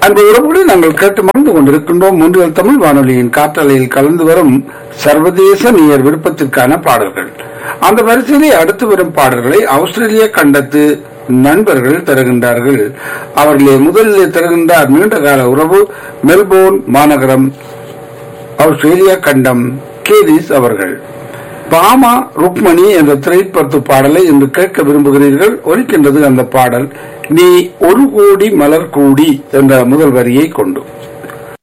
அன்பு உறவுகளை நாங்கள் கேட்டு மறந்து கொண்டிருக்கின்றோம் மூன்றியல் தமிழ் வானொலியின் காற்றலையில் கலந்து வரும் சர்வதேச நேயர் விருப்பத்திற்கான பாடல்கள் அந்த வரிசையிலே அடுத்து வரும் பாடல்களை ஆஸ்திரேலிய கண்டத்து நண்பர்கள் தருகின்றார்கள் அவர்களே முதலிலே தருகின்றார் நீண்ட கால உறவு மெல்போர்ன் மாநகரம் ஆஸ்திரேலியா கண்டம் கேரிஸ் அவர்கள் பாமா ருக்மணி என்ற திரைப்படத்து பாடலை இன்று கேட்க விரும்புகிறீர்கள் ஒலிக்கின்றது அந்த பாடல் நீ ஒரு கோடி மலர் கூடி என்ற முதல் வரியை கொண்டு